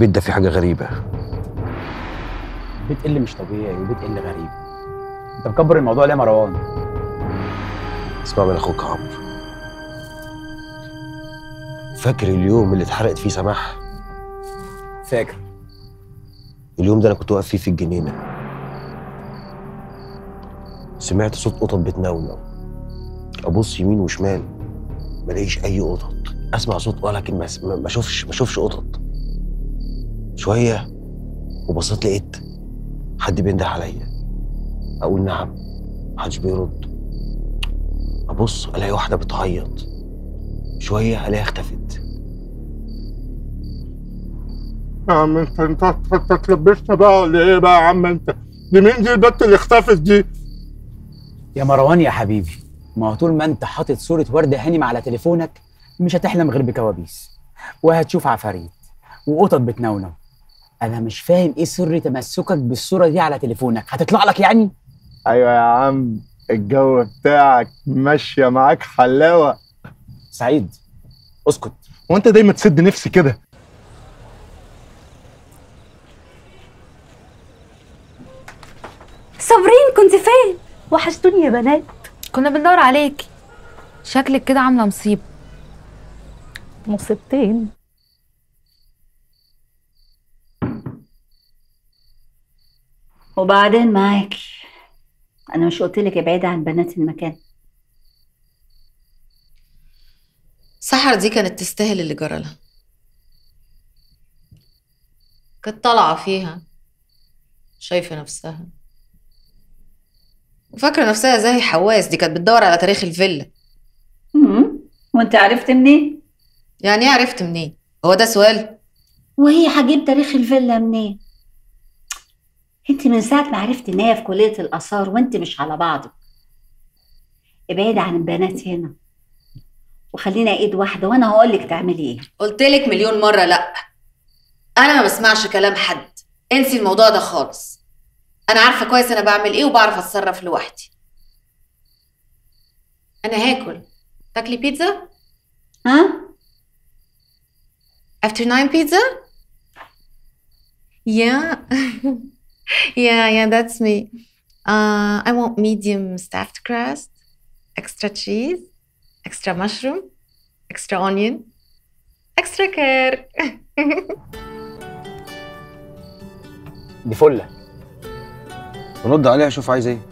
البيت ده فيه حاجه غريبه بيت اللي مش طبيعي وبيت اللي غريب انت مكبر الموضوع ليه يا مروان اسمع من اخوك عمرو فاكر اليوم اللي اتحرقت فيه سماح فاكر اليوم ده انا كنت واقف فيه في الجنينه سمعت صوت قطط بتنونو ابص يمين وشمال ملاقيش اي قطط اسمع صوت ولكن ما ما ما اشوفش ما اشوفش قطط شويه وبصيت لقيت حد بينده عليا اقول نعم محدش بيرد ابص الاقي واحده بتعيط شويه الاقيها اختفت يا عم انت انت انت اتلبشت بقى ولا ايه بقى يا عم انت؟ دي مين دي البت اللي اختفت دي؟ يا مروان يا حبيبي ما هو طول ما انت حاطط صورة وردة هانم على تليفونك مش هتحلم غير بكوابيس وهتشوف عفاريت وقطط بتنونو انا مش فاهم ايه سر تمسكك بالصورة دي على تليفونك هتطلع لك يعني ايوه يا عم الجو بتاعك ماشيه معاك حلاوه سعيد اسكت وانت دايما تسد نفسي كده صابرين كنت فين؟ وحشتوني يا بنات كنا بندور عليكي شكلك كده عامله مصيبه مصيبتين وبعدين معاكي انا مش قلت لك ابعدي عن بنات المكان سحر دي كانت تستاهل اللي جرالها كانت طالعة فيها شايفة نفسها وفاكرة نفسها زي حواس دي كانت بتدور على تاريخ الفيلا امم وانت عرفت منين؟ يعني ايه عرفت منين؟ هو ده سؤال؟ وهي هجيب تاريخ الفيلا منين؟ انت من ساعة ما عرفت ان هي في كلية الآثار وانت مش على بعضك ابعدي عن البنات هنا وخلينا ايد واحدة وانا هقول لك تعملي ايه قلتلك مليون مرة لأ أنا ما بسمعش كلام حد انسي الموضوع ده خالص أنا عارفة كويس أنا بعمل إيه وبعرف أتصرف لوحدي أنا هاكل تاكلي بيتزا؟ ها؟ After nine pizza? Yeah. yeah, yeah, that's me. Uh, I want medium stuffed crust, extra cheese, extra mushroom, extra onion, extra care. دي فلة رد عليها شوف عايز ايه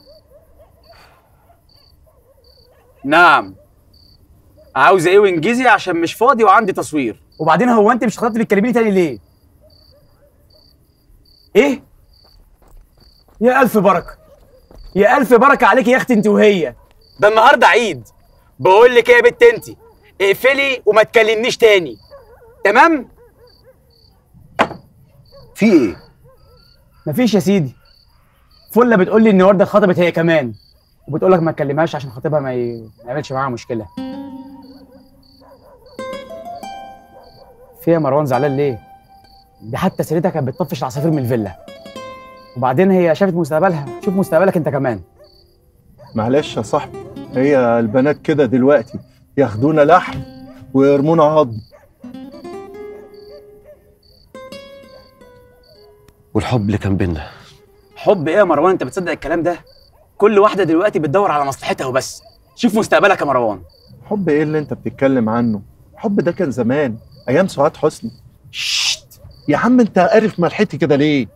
نعم عاوزة ايه وانجزي عشان مش فاضي وعندي تصوير وبعدين هو انت مش خططت تتكلميني تاني ليه؟ ايه؟ يا الف بركة يا الف بركة عليك يا اختي انت وهي ده النهارده عيد بقول لك ايه يا بت انت اقفلي وما تكلمنيش تاني تمام؟ في ايه مفيش يا سيدي فلة بتقول لي ان وردة اتخطبت هي كمان وبتقول لك ما تكلمهاش عشان خطيبها ما, ي... ما يعملش معاها مشكلة في يا مروان زعلان ليه؟ دي حتى سيرتها كانت بتطفش العصافير من الفيلا وبعدين هي شافت مستقبلها شوف مستقبلك انت كمان معلش يا صاحبي هي البنات كده دلوقتي ياخدونا لحم ويرمونا عظم والحب اللي كان بينا حب ايه يا مروان انت بتصدق الكلام ده؟ كل واحدة دلوقتي بتدور على مصلحتها وبس شوف مستقبلك يا مروان حب ايه اللي انت بتتكلم عنه الحب ده كان زمان ايام سعاد حسني شت يا عم انت عارف ملحتي كده ليه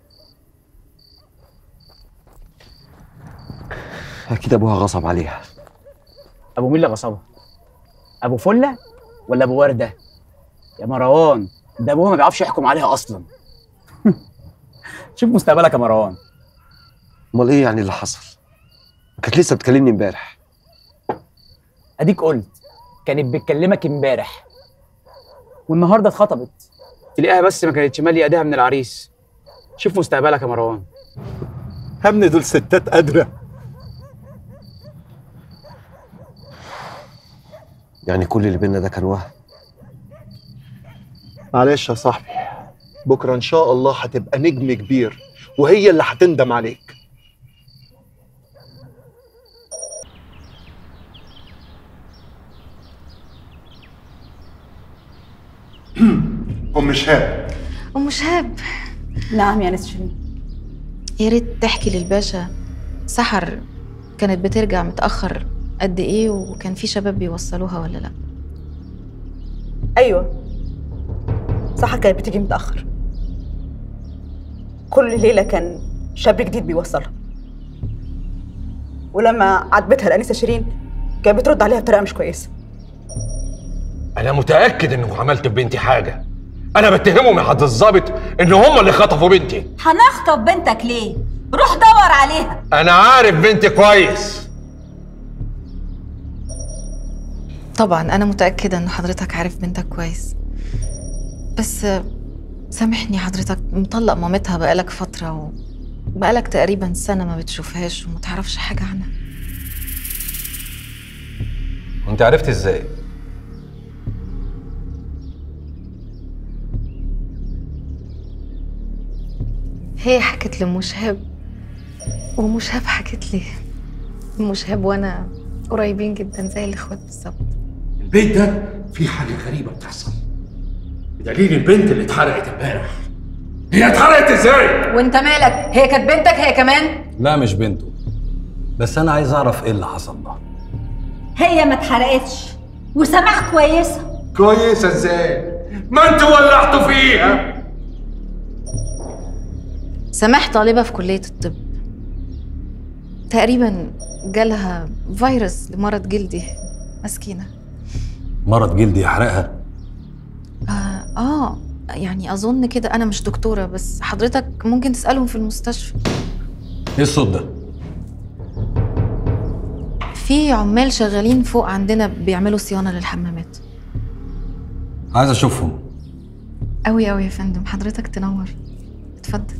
اكيد ابوها غصب عليها ابو مين اللي غصبها؟ ابو فلة ولا ابو وردة؟ يا مروان ده ابوها ما بيعرفش يحكم عليها اصلا شوف مستقبلك يا مروان امال ايه يعني اللي حصل كانت لسه بتكلمني امبارح اديك قلت كانت بتكلمك امبارح والنهارده اتخطبت تلاقيها بس ما كانتش ماليه ايديها من العريس شوف مستقبلك يا مروان يا ابني دول ستات قادره يعني كل اللي بينا ده كان وهم معلش يا صاحبي بكره ان شاء الله هتبقى نجم كبير وهي اللي هتندم عليك ام شهاب ام شهاب نعم يا ناس شيرين يا ريت تحكي للباشا سحر كانت بترجع متاخر قد ايه وكان في شباب بيوصلوها ولا لا ايوه صح كانت بتيجي متاخر كل ليله كان شاب جديد بيوصلها ولما عاتبتها الانسه شيرين كانت بترد عليها بطريقه مش كويسه انا متاكد انكم عملت ببنتي حاجه انا بتهمهم يا حضرة الظابط ان هم اللي خطفوا بنتي هنخطف بنتك ليه؟ روح دور عليها انا عارف بنتي كويس طبعا انا متاكده ان حضرتك عارف بنتك كويس بس آه، سامحني حضرتك مطلق مامتها بقالك فتره وبقالك تقريبا سنه ما بتشوفهاش وما تعرفش حاجه عنها وانت عرفت ازاي هي حكت لأم شهاب وأم شهاب حكت لي أم شهاب وأنا قريبين جدا زي الإخوات بالظبط البيت ده فيه حاجه غريبه بتحصل بدليل البنت اللي اتحرقت امبارح هي اتحرقت ازاي وانت مالك هي كانت بنتك هي كمان لا مش بنته بس انا عايز اعرف ايه اللي حصل لها هي ما اتحرقتش وسماح كويسه كويسه ازاي ما انتوا ولعتوا فيها سماح طالبة في كلية الطب تقريبا جالها فيروس لمرض جلدي مسكينة مرض جلدي يحرقها آه, آه يعني أظن كده أنا مش دكتورة بس حضرتك ممكن تسألهم في المستشفى ايه الصوت ده في عمال شغالين فوق عندنا بيعملوا صيانة للحمامات عايز اشوفهم أوي أوي يا فندم حضرتك تنور اتفضل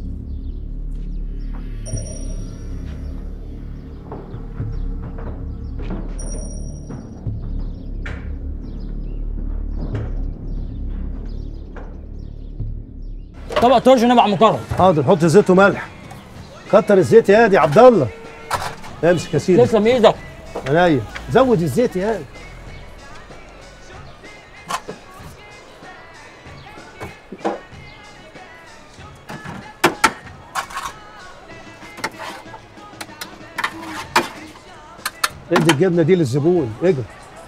طبق ترش ونبع مكرم حاضر حط زيت وملح كتر الزيت يا دي عبد الله امسك يا سيدي تسلم ايدك عينيا زود الزيت يا دي. ادي الجبنه دي للزبون اجري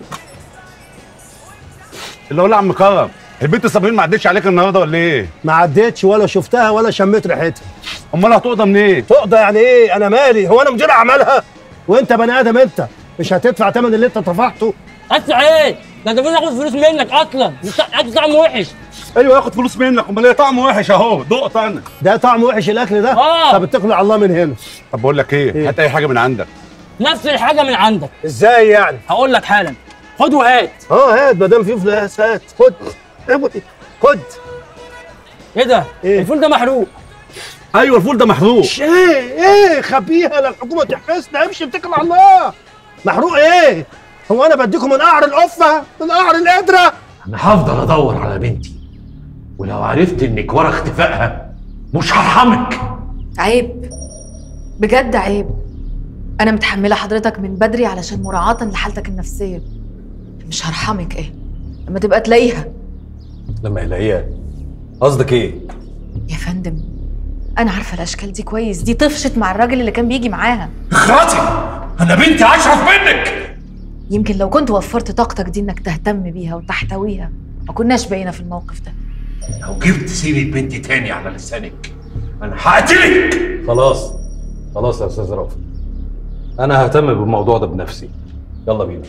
اللي هو عم كرم البنت صابرين ما عدتش عليك النهارده ولا ايه؟ ما عدتش ولا شفتها ولا شميت ريحتها امال هتقضى منين؟ تقضى يعني ايه انا مالي هو انا مدير اعمالها وانت بني ادم انت مش هتدفع ثمن اللي انت طفحته اسمع ايه ده انت المفروض اخد فلوس منك اصلا مش اكل طعم وحش ايوه ياخد فلوس منك امال ايه طعمه وحش اهو دقت انا ده طعم وحش الاكل ده آه. طب اتكل على الله من هنا طب بقول لك ايه؟ إيه؟ هات اي حاجه من عندك نفس الحاجه من عندك ازاي يعني هقول لك حالا خد وهات اه هات ما دام في فلوس هات خد خد ايه ده إيه؟ الفول ده محروق ايوه الفول ده محروق ايه ايه خبيها لا الحكومه تحبسنا امشي اتكل على الله محروق ايه هو انا بديكم من قعر القفه من قعر القدره انا هفضل ادور على بنتي ولو عرفت انك ورا اختفائها مش هرحمك عيب بجد عيب أنا متحملة حضرتك من بدري علشان مراعاة لحالتك النفسية مش هرحمك إيه لما تبقى تلاقيها لما يلاقيها قصدك ايه يا فندم أنا عارفة الأشكال دي كويس دي طفشت مع الراجل اللي كان بيجي معاها اخرتي انا بنتي اشرف منك يمكن لو كنت وفرت طاقتك دي إنك تهتم بيها وتحتويها ما كناش بقينا في الموقف ده لو جبت سيرة بنتي تاني على لسانك انا هقتلك خلاص خلاص يا استاذ رافض انا ههتم بالموضوع ده بنفسي يلا بينا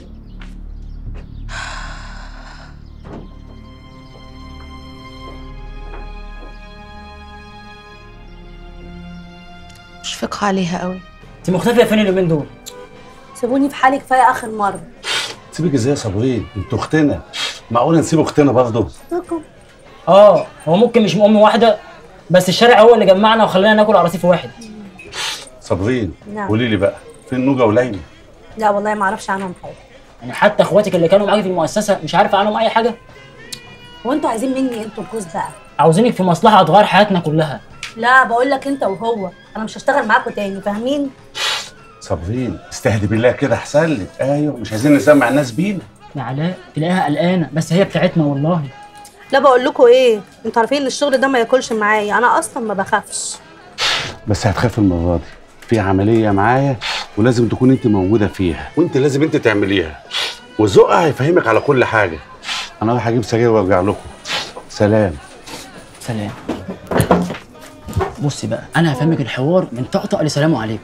مشفقة عليها قوي انت مختفيه فين اليومين دول سيبوني في حالي كفايه اخر مره سيبك ازاي يا صابرين انت اختنا معقوله نسيب اختنا برضه اه هو ممكن مش من ام واحده بس الشارع هو اللي جمعنا وخلانا ناكل على رصيف واحد صابرين نعم. قولي لي بقى فين نوجه وليلى لا والله ما اعرفش عنهم حاجه يعني حتى اخواتك اللي كانوا معاكي في المؤسسه مش عارفه عنهم اي حاجه هو انتوا عايزين مني انتوا الجوز بقى عاوزينك في مصلحه هتغير حياتنا كلها لا بقول لك انت وهو انا مش هشتغل معاكوا تاني فاهمين صابرين استهدي بالله كده احسن لك ايوه مش عايزين نسمع الناس بينا يا علاء تلاقيها قلقانه بس هي بتاعتنا والله لا بقول لكم ايه انتوا عارفين ان الشغل ده ما ياكلش معايا انا اصلا ما بخافش بس هتخاف المره دي في عمليه معايا ولازم تكون انت موجوده فيها وانت لازم انت تعمليها وذوقها هيفهمك على كل حاجه انا رايح اجيب سجاير وارجع لكم سلام سلام بصي بقى انا هفهمك الحوار من طقطق لسلام عليكم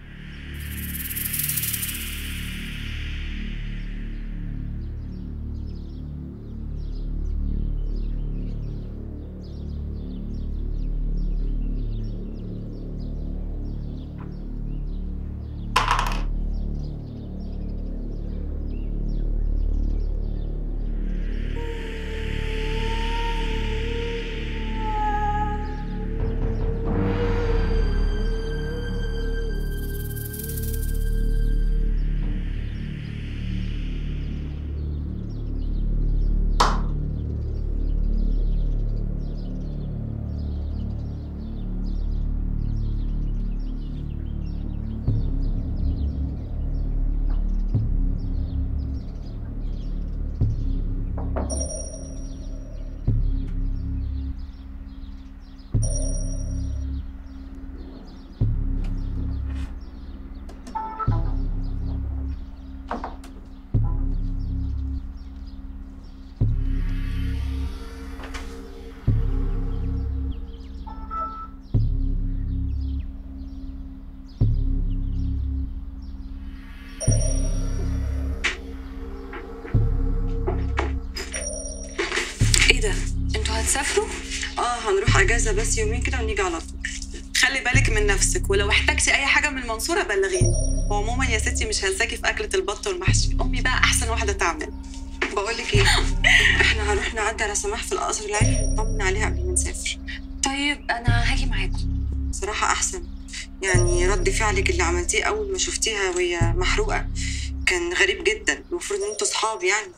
ايه ده انتوا هتسافروا اه هنروح اجازه بس يومين كده ونيجي على طول خلي بالك من نفسك ولو احتجتي اي حاجه من المنصوره بلغيني وعموما يا ستي مش هنساكي في اكله البط والمحشي امي بقى احسن واحده تعمل بقول لك ايه احنا هنروح نعدي على سماح في القصر العيني نطمن عليها قبل ما نسافر طيب انا هاجي معاكم صراحه احسن يعني رد فعلك اللي عملتيه اول ما شفتيها وهي محروقه كان غريب جدا المفروض ان انتوا صحاب يعني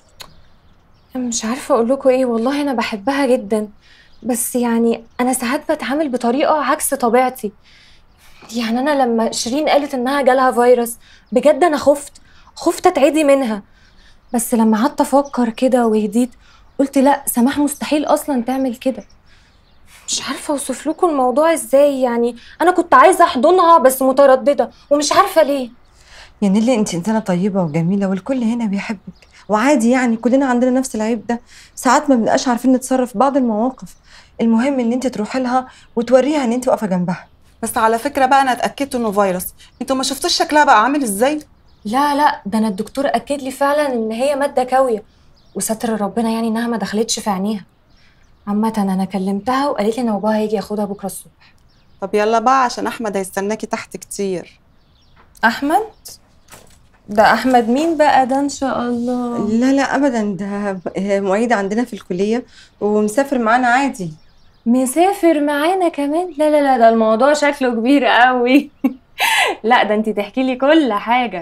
مش عارفة أقول لكم إيه والله أنا بحبها جدا بس يعني أنا ساعات بتعامل بطريقة عكس طبيعتي يعني أنا لما شيرين قالت إنها جالها فيروس بجد أنا خفت خفت أتعدي منها بس لما قعدت أفكر كده وهديت قلت لأ سماح مستحيل أصلا تعمل كده مش عارفة أوصف لكم الموضوع إزاي يعني أنا كنت عايزة أحضنها بس مترددة ومش عارفة ليه يا نيلي انت انسانه طيبه وجميله والكل هنا بيحبك وعادي يعني كلنا عندنا نفس العيب ده ساعات ما بنبقاش عارفين نتصرف في بعض المواقف المهم ان انت تروحي لها وتوريها ان انت واقفه جنبها بس على فكره بقى انا اتاكدت انه فيروس انتوا ما شفتوش شكلها بقى عامل ازاي لا لا ده انا الدكتور اكد لي فعلا ان هي ماده كاويه وستر ربنا يعني انها ما دخلتش في عينيها عامة انا كلمتها وقالت لي ان باباها هيجي ياخدها بكره الصبح طب يلا بقى عشان احمد هيستناكي تحت كتير احمد ده احمد مين بقى ده ان شاء الله لا لا ابدا ده معيد عندنا في الكليه ومسافر معانا عادي مسافر معانا كمان لا لا لا ده الموضوع شكله كبير قوي لا ده انت تحكي لي كل حاجه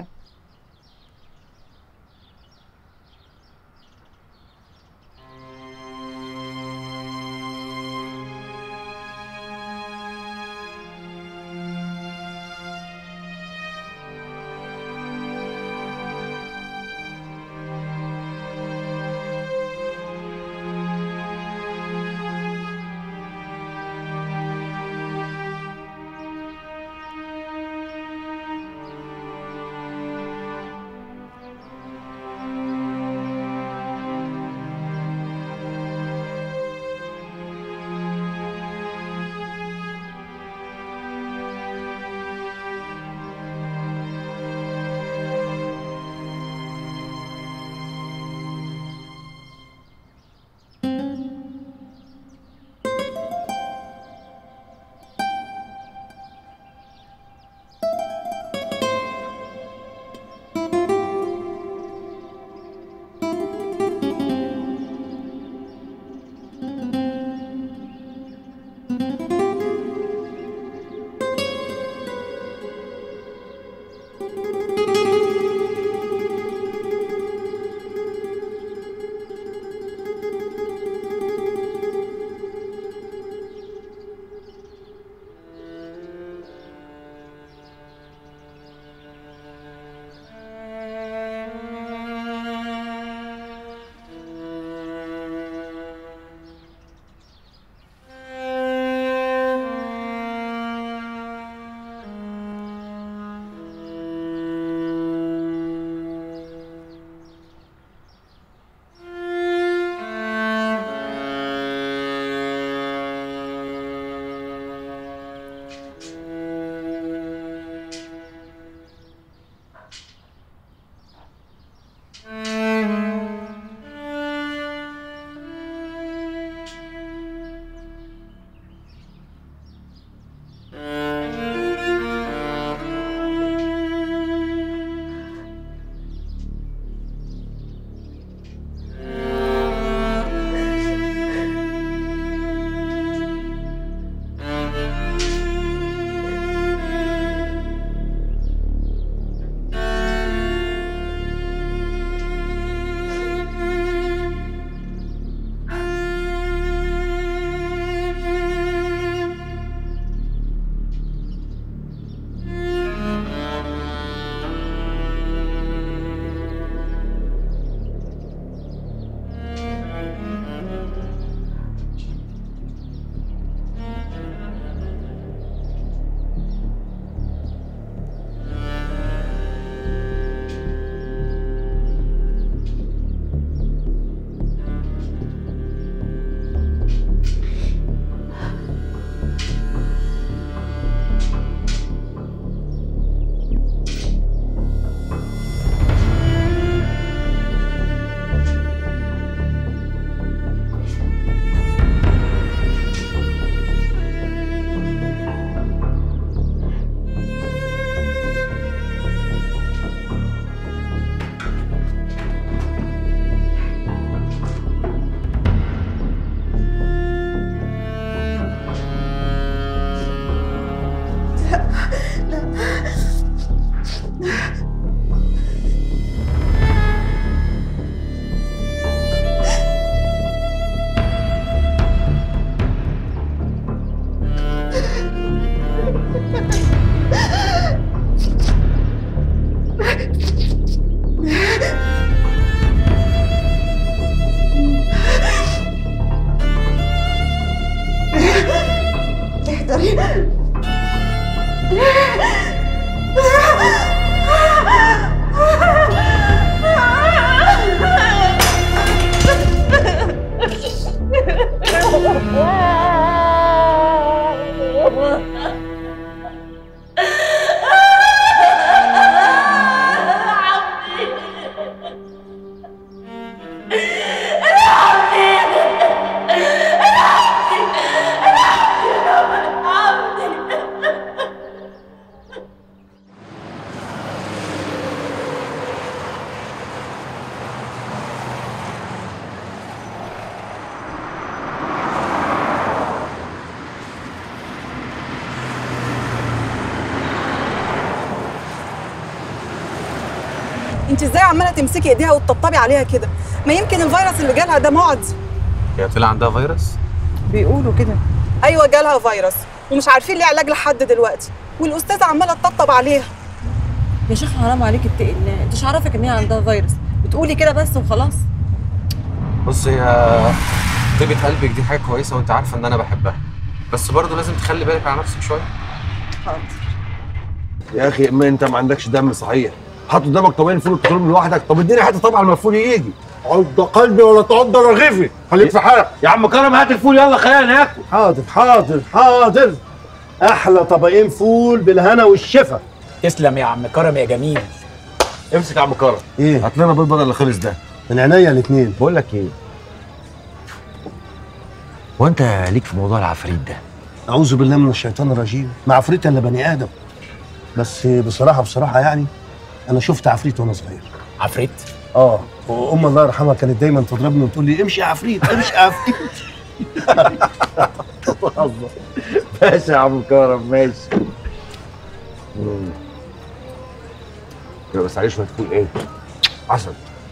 انت ازاي عماله تمسكي ايديها وتطبطبي عليها كده ما يمكن الفيروس اللي جالها ده معدي هي طلع عندها فيروس بيقولوا كده ايوه جالها فيروس ومش عارفين ليه علاج لحد دلوقتي والاستاذه عماله تطبطب عليها يا شيخ حرام عليك اتقي الله انت مش عارفك ان هي عندها فيروس بتقولي كده بس وخلاص بص هي طيبة قلبك دي حاجة كويسة وانت عارفة ان انا بحبها بس برضه لازم تخلي بالك على نفسك شوية يا اخي ما انت ما عندكش دم صحيح حط قدامك طبقين فول تاكلهم لوحدك طب اديني حته طبعا لما الفول يجي عض قلبي ولا تعض رغيفي خليك في حالك يا عم كرم هات الفول يلا خلينا ناكل حاضر حاضر حاضر احلى طبقين فول بالهنا والشفا تسلم يا عم كرم يا جميل امسك يا عم كرم ايه هات لنا بيض بدل اللي خلص ده من عينيا الاثنين بقول لك ايه هو انت ليك في موضوع العفريت ده اعوذ بالله من الشيطان الرجيم ما عفريت الا بني ادم بس بصراحه بصراحه يعني انا شفت عفريت وانا صغير عفريت اه وام الله يرحمها كانت دايما تضربني وتقول لي امشي يا عفريت امشي يا عفريت بتهزر ماشي يا عم كرم ماشي مم. يبقى بس عليه شويه فول ايه عسل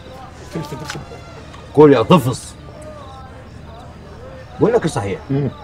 كل يا طفص بقول لك ايه صحيح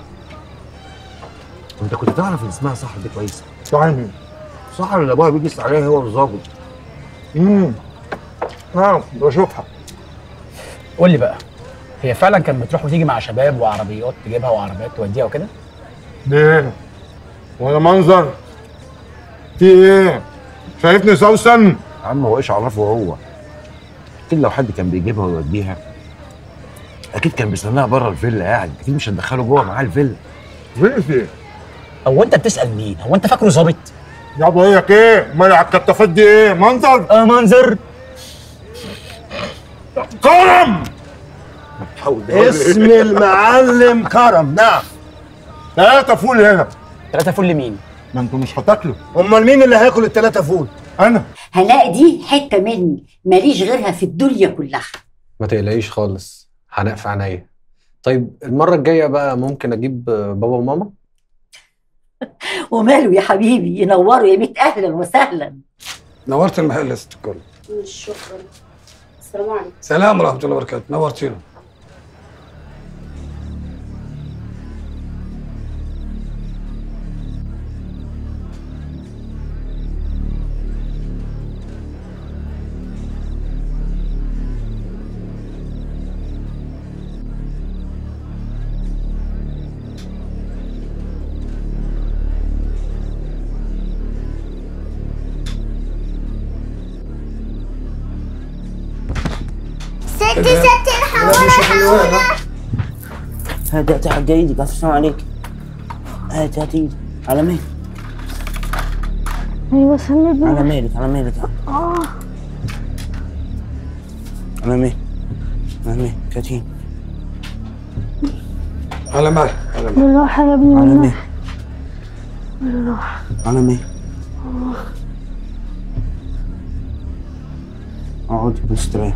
انت كنت تعرف ان اسمها صحر دي كويسه صحيح صحر اللي ابوها بيجي يسأل عليها هو والظابط امم اه بشوفها قول لي بقى هي فعلا كانت بتروح وتيجي مع شباب وعربيات تجيبها وعربيات توديها وكده ليه ولا منظر في ايه شايفني سوسن يا عم هو ايش عرفه هو اكيد لو حد كان بيجيبها ويوديها اكيد كان بيستناها بره الفيلا قاعد اكيد مش هندخله جوه معاه الفيلا فين في هو انت بتسال مين هو انت فاكره ظابط يا بقولك ايه امال على الكتافات دي ايه منظر اه منظر كرم اسم المعلم كرم نعم ثلاثة فول هنا ثلاثة فول لمين؟ ما انتوا مش هتاكلوا امال مين اللي هياكل الثلاثة فول؟ انا هنلاقي دي حته مني ماليش غيرها في الدنيا كلها ما تقلقيش خالص هنق في عينيا طيب المرة الجاية بقى ممكن اجيب بابا وماما وماله يا حبيبي ينوروا يا ميت اهلا وسهلا نورت المحل يا ست الكل شكرا السلام عليكم سلام ورحمة الله وبركاته نورتينا ستي ستي الحقونا الحقونا هات هات حق ايدك السلام عليك هات هات ايدك على مهلك ايوه سندني على مهلك على مهلك اه على مهلك على مهلك كاتين على مالك على مالك بالراحة يا ابني على بالراحة مهلك بالراحة على مهلك آه. اقعد واستريح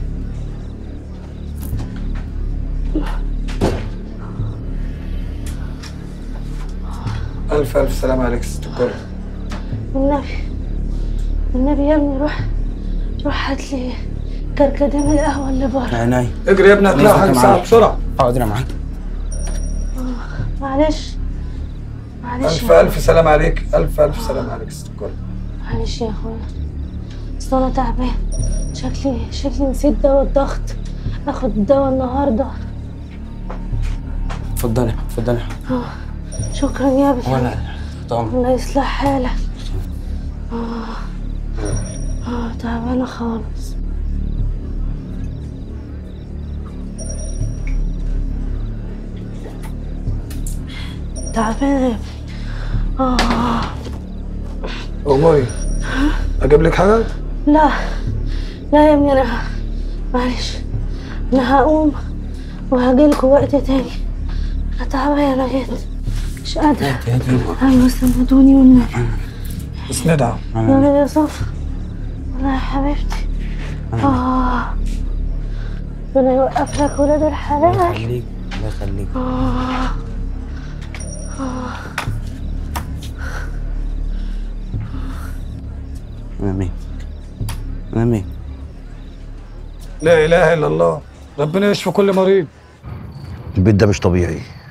ألف ألف سلام عليك يا ست الكل والنبي والنبي يا ابني روح روح هات لي كركديه من القهوة اللي بره عيني اجري يا ابني هتلاقي حاجة ساعة بسرعة حاضر يا معلم معلش معلش ألف ألف سلام عليك ألف ألف سلام عليك يا ست الكل معلش يا اخويا اصل انا تعبان شكلي شكلي نسيت دواء الضغط اخد الدواء النهارده اتفضلي اتفضلي آه. شكرا يا ابني ولا طبعا الله يصلح حالك اه اه تعبانه خالص تعبانه يا ابني اه أموري أجيب لك حاجة؟ لا لا يا ابني انا معلش انا هقوم وهجيلكوا وقت تاني انا تعبانه جدا مش قادره هات هات ايدك ايوه سندوني والنبي اسندها يا يا صف والله يا حبيبتي اه ربنا يوقف لك ولاد الحلال خليك الله يخليك آه. آه. انا مين انا مين لا اله الا الله ربنا يشفي كل مريض البيت ده مش طبيعي